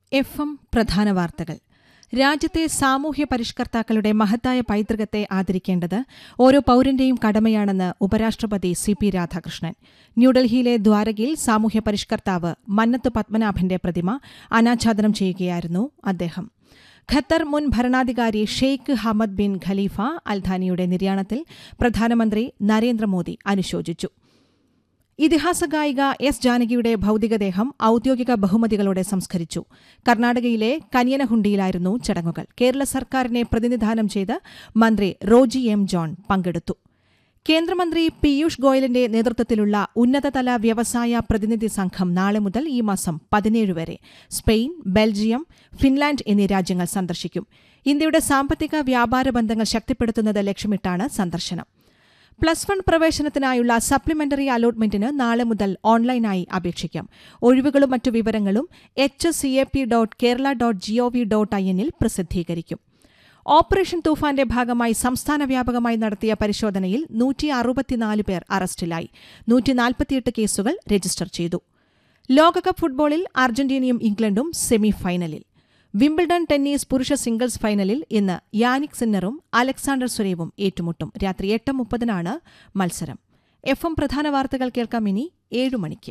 F M പ്രധാന വാർത്തകൾ രാജ്യത്തെ സാമൂഹ്യ പരിഷ്കർത്താക്കളുടെ മഹത്തായ പൈതൃകത്തെ ആദരിക്കേണ്ടത് ഓരോ പൌരന്റെയും കടമയാണെന്ന് ഉപരാഷ്ട്രപതി സി പി രാധാകൃഷ്ണൻ ന്യൂഡൽഹിയിലെ ദ്വാരകയിൽ സാമൂഹ്യ പരിഷ്കർത്താവ് മന്നത്ത് പത്മനാഭന്റെ പ്രതിമ അനാച്ഛാദനം ചെയ്യുകയായിരുന്നു അദ്ദേഹം ഖത്തർ മുൻ ഭരണാധികാരി ഷെയ്ഖ് ഹമദ് ബിൻ ഖലീഫ അൽധാനിയുടെ നിര്യാണത്തിൽ പ്രധാനമന്ത്രി നരേന്ദ്രമോദി അനുശോചിച്ചു ഇതിഹാസ ഗായിക എസ് ജാനകിയുടെ ഭൌതികദേഹം ഔദ്യോഗിക ബഹുമതികളോടെ സംസ്കരിച്ചു കർണാടകയിലെ കനിയനഹുണ്ടിയിലായിരുന്നു ചടങ്ങുകൾ കേരള സർക്കാരിനെ പ്രതിനിധാനം ചെയ്ത് മന്ത്രി റോജി എം ജോൺ പങ്കെടുത്തു കേന്ദ്രമന്ത്രി പീയൂഷ് ഗോയലിന്റെ നേതൃത്വത്തിലുള്ള ഉന്നതതല വ്യവസായ പ്രതിനിധി സംഘം നാളെ മുതൽ ഈ മാസം പതിനേഴ് വരെ സ്പെയിൻ ബെൽജിയം ഫിൻലാൻഡ് എന്നീ രാജ്യങ്ങൾ സന്ദർശിക്കും ഇന്ത്യയുടെ സാമ്പത്തിക വ്യാപാര ബന്ധങ്ങൾ ശക്തിപ്പെടുത്തുന്നത് ലക്ഷ്യമിട്ടാണ് സന്ദർശനം പ്ലസ് വൺ പ്രവേശനത്തിനായുള്ള സപ്ലിമെന്ററി അലോട്ട്മെന്റിന് നാളെ മുതൽ ഓൺലൈനായി അപേക്ഷിക്കാം ഒഴിവുകളും മറ്റു വിവരങ്ങളും H C A P dot Kerala dot gov dot I എന്നിൽ പ്രസിദ്ധീകരിക്കും ഓപ്പറേഷൻ തൂഫാന്റെ ഭാഗമായി സംസ്ഥാന വ്യാപകമായി നടത്തിയ പരിശോധനയിൽ നൂറ്റി അറുപത്തിനാല് പേർ അറസ്റ്റിലായി നൂറ്റിനാൽപ്പത്തിയെട്ട് കേസുകൾ രജിസ്റ്റർ ചെയ്തു ലോകകപ്പ് ഫുട്ബോളിൽ അർജന്റീനയും ഇംഗ്ലണ്ടും സെമി ഫൈനലിൽ വിംബിൾഡൺ ടെന്നീസ് പുരുഷ സിംഗിൾസ് ഫൈനലിൽ ഇന്ന് യാനിക് സിന്നറും അലക്സാണ്ടർ സുരേവും ഏറ്റുമുട്ടും രാത്രി എട്ട് മുപ്പതിനാണ് മത്സരം എഫ് എം പ്രധാന വാർത്തകൾ കേൾക്കാം ഇനി ഏഴു മണിക്ക്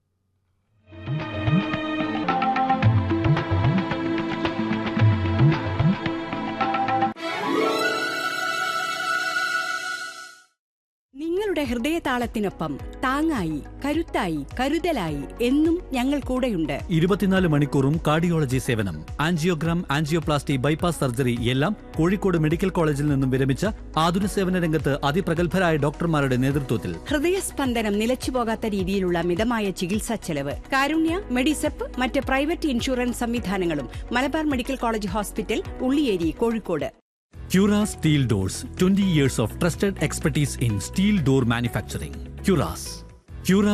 നിങ്ങളുടെ ഹൃദയതാളത്തിനൊപ്പം താങ്ങായി കരുത്തായി കരുതലായി എന്നും ഞങ്ങൾ കൂടെയുണ്ട് ഇരുപത്തിനാല് മണിക്കൂറും കാർഡിയോളജി സേവനം ആൻജിയോഗ്രാം ആൻജിയോപ്ലാസ്റ്റി ബൈപ്പാസ് സർജറി എല്ലാം കോഴിക്കോട് മെഡിക്കൽ കോളേജിൽ നിന്നും വിരമിച്ച ആതുര സേവന രംഗത്ത് അതിപ്രഗത്ഭരായ ഡോക്ടർമാരുടെ നേതൃത്വത്തിൽ ഹൃദയസ്പന്ദനം നിലച്ചുപോകാത്ത രീതിയിലുള്ള മിതമായ ചികിത്സാ ചെലവ് കാരുണ്യ മെഡിസെപ്പ് മറ്റ് പ്രൈവറ്റ് ഇൻഷുറൻസ് സംവിധാനങ്ങളും Malabar medical college hospital Ulliyeri Kozhikode Cura steel doors twenty years of trusted expertise in steel door manufacturing Cura's ക്യൂറ